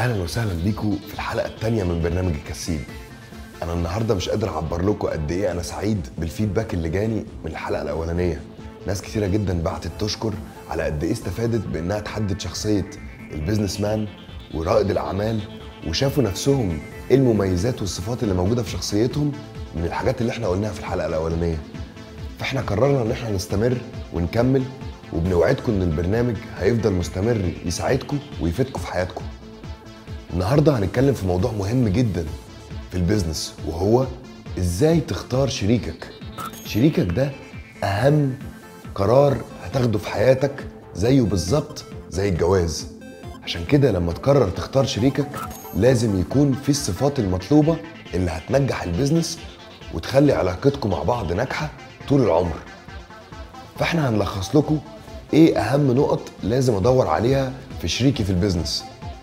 اهلا وسهلا بيكم في الحلقه الثانيه من برنامج الكسيب انا النهارده مش قادر اعبر لكم قد ايه انا سعيد بالفيدباك اللي جاني من الحلقه الاولانيه ناس كتيره جدا بعتت تشكر على قد ايه استفادت بانها تحدد شخصيه البيزنس مان ورائد الاعمال وشافوا نفسهم ايه المميزات والصفات اللي موجوده في شخصيتهم من الحاجات اللي احنا قلناها في الحلقه الاولانيه فاحنا قررنا ان احنا نستمر ونكمل وبنوعدكم ان البرنامج هيفضل مستمر يساعدكم ويفيدكم في حياتكم النهارده هنتكلم في موضوع مهم جدا في البيزنس وهو ازاي تختار شريكك شريكك ده اهم قرار هتاخده في حياتك زيه بالظبط زي الجواز عشان كده لما تقرر تختار شريكك لازم يكون في الصفات المطلوبة اللي هتنجح البيزنس وتخلي علاقتكم مع بعض ناجحة طول العمر فاحنا هنلخص لكم ايه اهم نقط لازم ادور عليها في شريكي في البيزنس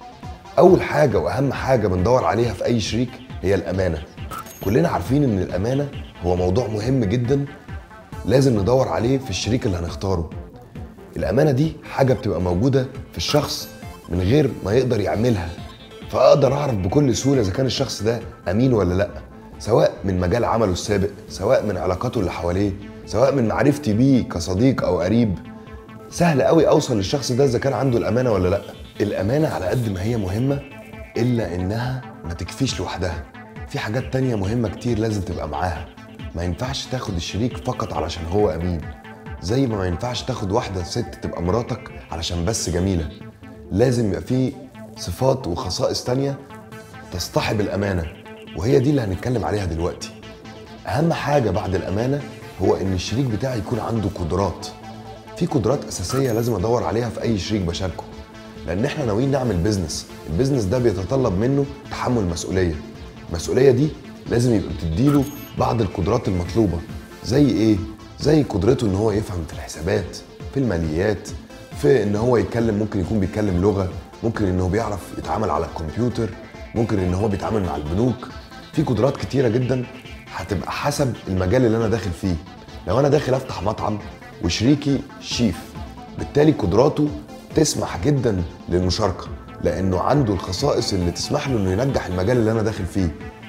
اول حاجه واهم حاجه بندور عليها في اي شريك هي الامانه كلنا عارفين ان الامانه هو موضوع مهم جدا لازم ندور عليه في الشريك اللي هنختاره الامانه دي حاجه بتبقى موجوده في الشخص من غير ما يقدر يعملها فاقدر اعرف بكل سهوله اذا كان الشخص ده امين ولا لا سواء من مجال عمله السابق سواء من علاقاته اللي حواليه سواء من معرفتي بيه كصديق او قريب سهل قوي اوصل للشخص ده اذا كان عنده الامانه ولا لا الامانه على قد ما هي مهمه الا انها ما تكفيش لوحدها في حاجات تانية مهمه كتير لازم تبقى معاها ما ينفعش تاخد الشريك فقط علشان هو امين زي ما ما ينفعش تاخد واحده ست تبقى مراتك علشان بس جميله لازم يبقى في صفات وخصائص تانية تصطحب الامانه وهي دي اللي هنتكلم عليها دلوقتي اهم حاجه بعد الامانه هو ان الشريك بتاعي يكون عنده قدرات في قدرات اساسيه لازم ادور عليها في اي شريك بشاركه لان احنا ناويين نعمل بيزنس البيزنس ده بيتطلب منه تحمل مسؤوليه المسؤوليه دي لازم يبقى بتديله بعض القدرات المطلوبه زي ايه زي قدرته ان هو يفهم في الحسابات في الماليات في ان هو يتكلم ممكن يكون بيتكلم لغه ممكن ان هو بيعرف يتعامل على الكمبيوتر ممكن ان هو بيتعامل مع البنوك في قدرات كتيره جدا هتبقى حسب المجال اللي انا داخل فيه لو انا داخل افتح مطعم وشريكي شيف بالتالي قدراته تسمح جدا للمشاركه لانه عنده الخصائص اللي تسمح له انه ينجح المجال اللي انا داخل فيه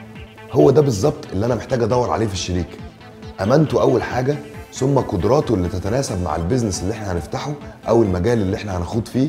هو ده بالظبط اللي انا محتاج ادور عليه في الشريك امانته اول حاجه ثم قدراته اللي تتناسب مع البيزنس اللي احنا هنفتحه او المجال اللي احنا هنخوض فيه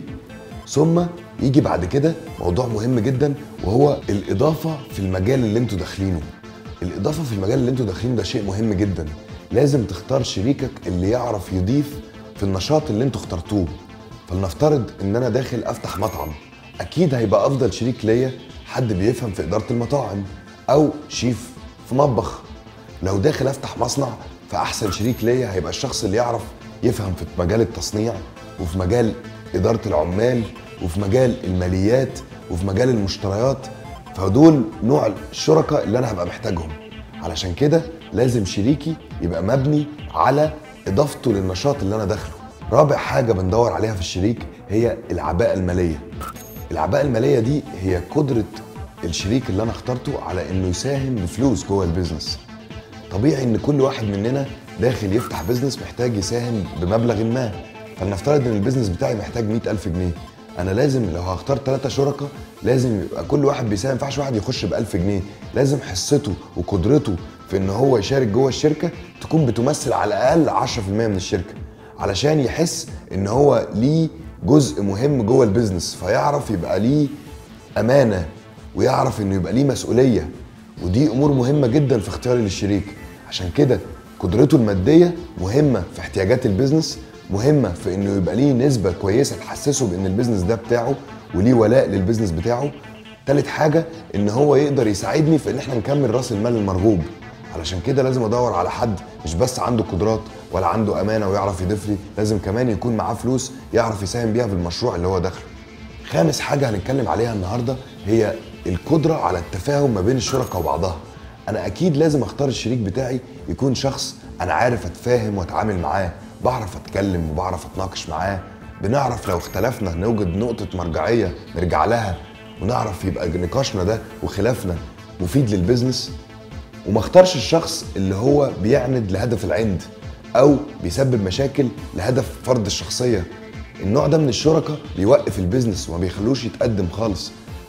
ثم يجي بعد كده موضوع مهم جدا وهو الاضافه في المجال اللي انتوا داخلينه الاضافه في المجال اللي انتوا داخلينه ده شيء مهم جدا لازم تختار شريكك اللي يعرف يضيف في النشاط اللي انتوا اخترتوه فلنفترض ان انا داخل افتح مطعم اكيد هيبقى افضل شريك ليا حد بيفهم في اداره المطاعم او شيف في مطبخ لو داخل افتح مصنع فاحسن شريك ليا هيبقى الشخص اللي يعرف يفهم في مجال التصنيع وفي مجال اداره العمال وفي مجال الماليات وفي مجال المشتريات فدول نوع الشركاء اللي انا هبقى محتاجهم علشان كده لازم شريكي يبقى مبني على اضافته للنشاط اللي انا داخله رابع حاجه بندور عليها في الشريك هي العباءه الماليه العباءه الماليه دي هي قدره الشريك اللي انا اخترته على انه يساهم بفلوس جوه البيزنس طبيعي ان كل واحد مننا داخل يفتح بيزنس محتاج يساهم بمبلغ ما فلنفترض ان البيزنس بتاعي محتاج مئة ألف جنيه انا لازم لو هختار ثلاثة شركاء لازم يبقى كل واحد بيساهم ما ينفعش واحد يخش ب 1000 جنيه لازم حصته وقدرته في ان هو يشارك جوه الشركه تكون بتمثل على الاقل 10% من الشركه علشان يحس ان هو ليه جزء مهم جوه البيزنس فيعرف يبقى ليه امانه ويعرف انه يبقى ليه مسؤوليه ودي امور مهمه جدا في اختياري للشريك عشان كده قدرته الماديه مهمه في احتياجات البيزنس مهمه في انه يبقى ليه نسبه كويسه تحسسه بان البيزنس ده بتاعه وليه ولاء للبيزنس بتاعه تالت حاجه ان هو يقدر يساعدني في ان احنا نكمل راس المال المرغوب علشان كده لازم ادور على حد مش بس عنده قدرات ولا عنده امانه ويعرف يضيف لي لازم كمان يكون معاه فلوس يعرف يساهم بيها في المشروع اللي هو داخله خامس حاجه هنتكلم عليها النهارده هي القدره على التفاهم ما بين الشركاء وبعضها انا اكيد لازم اختار الشريك بتاعي يكون شخص انا عارف اتفاهم واتعامل معاه بعرف اتكلم وبعرف اتناقش معاه بنعرف لو اختلفنا نوجد نقطه مرجعيه نرجع لها ونعرف يبقى نقاشنا ده وخلافنا مفيد للبيزنس وما اختارش الشخص اللي هو بيعند لهدف العند او بيسبب مشاكل لهدف فرض الشخصيه النوع ده من الشركاء بيوقف البيزنس وما بيخلوش يتقدم خالص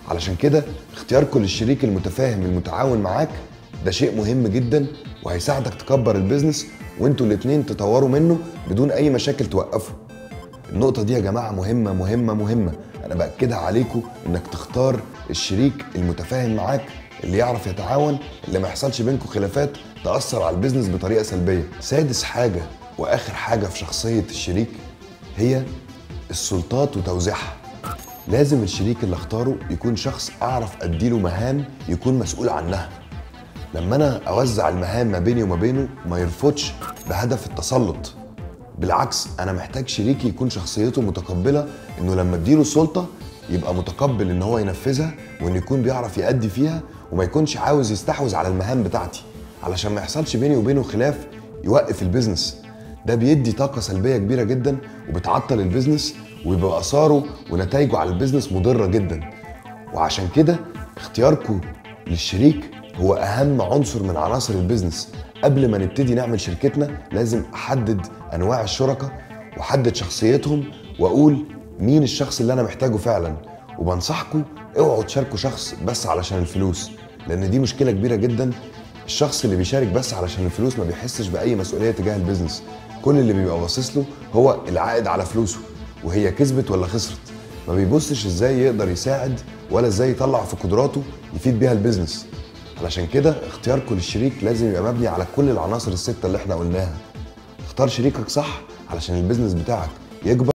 علشان كده اختياركم للشريك المتفاهم المتعاون معاك ده شيء مهم جدا وهيساعدك تكبر البيزنس وانتوا الاتنين تطوروا منه بدون اي مشاكل توقفوا النقطة دي يا جماعة مهمة مهمة مهمة أنا بأكدها عليكم إنك تختار الشريك المتفاهم معاك اللي يعرف يتعاون اللي ما يحصلش بينكم خلافات تأثر على البيزنس بطريقة سلبية سادس حاجة وآخر حاجة في شخصية الشريك هي السلطات وتوزيعها لازم الشريك اللي اختاره يكون شخص أعرف أديله مهام يكون مسؤول عنها لما أنا أوزع المهام ما بيني وما بينه ما يرفضش بهدف التسلط بالعكس انا محتاج شريكي يكون شخصيته متقبله انه لما اديله السلطه يبقى متقبل ان هو ينفذها وان يكون بيعرف يأدي فيها وما يكونش عاوز يستحوذ على المهام بتاعتي علشان ما يحصلش بيني وبينه خلاف يوقف البيزنس ده بيدي طاقة سلبية كبيرة جدا وبتعطل البيزنس ويبقى آثاره ونتائجه على البيزنس مضرة جدا وعشان كده اختياركم للشريك هو اهم عنصر من عناصر البيزنس قبل ما نبتدي نعمل شركتنا لازم احدد انواع الشركاء واحدد شخصيتهم واقول مين الشخص اللي انا محتاجه فعلا وبنصحكم اوعوا تشاركوا شخص بس علشان الفلوس لان دي مشكله كبيره جدا الشخص اللي بيشارك بس علشان الفلوس ما بيحسش باي مسؤوليه تجاه البيزنس كل اللي بيبقى باصص له هو العائد على فلوسه وهي كسبت ولا خسرت ما بيبصش ازاي يقدر يساعد ولا ازاي يطلع في قدراته يفيد بيها البيزنس علشان كده اختياركم للشريك لازم يبقى مبني على كل العناصر الستة اللي احنا قلناها اختار شريكك صح علشان البيزنس بتاعك يكبر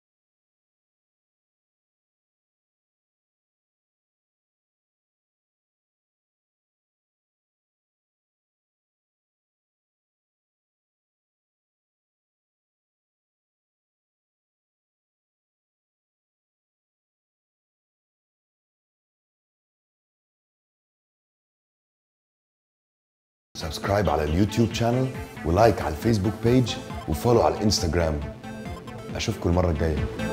سبسكرايب على اليوتيوب شانل ولايك على الفيسبوك بيج وفولو على الانستجرام اشوفكم المره الجايه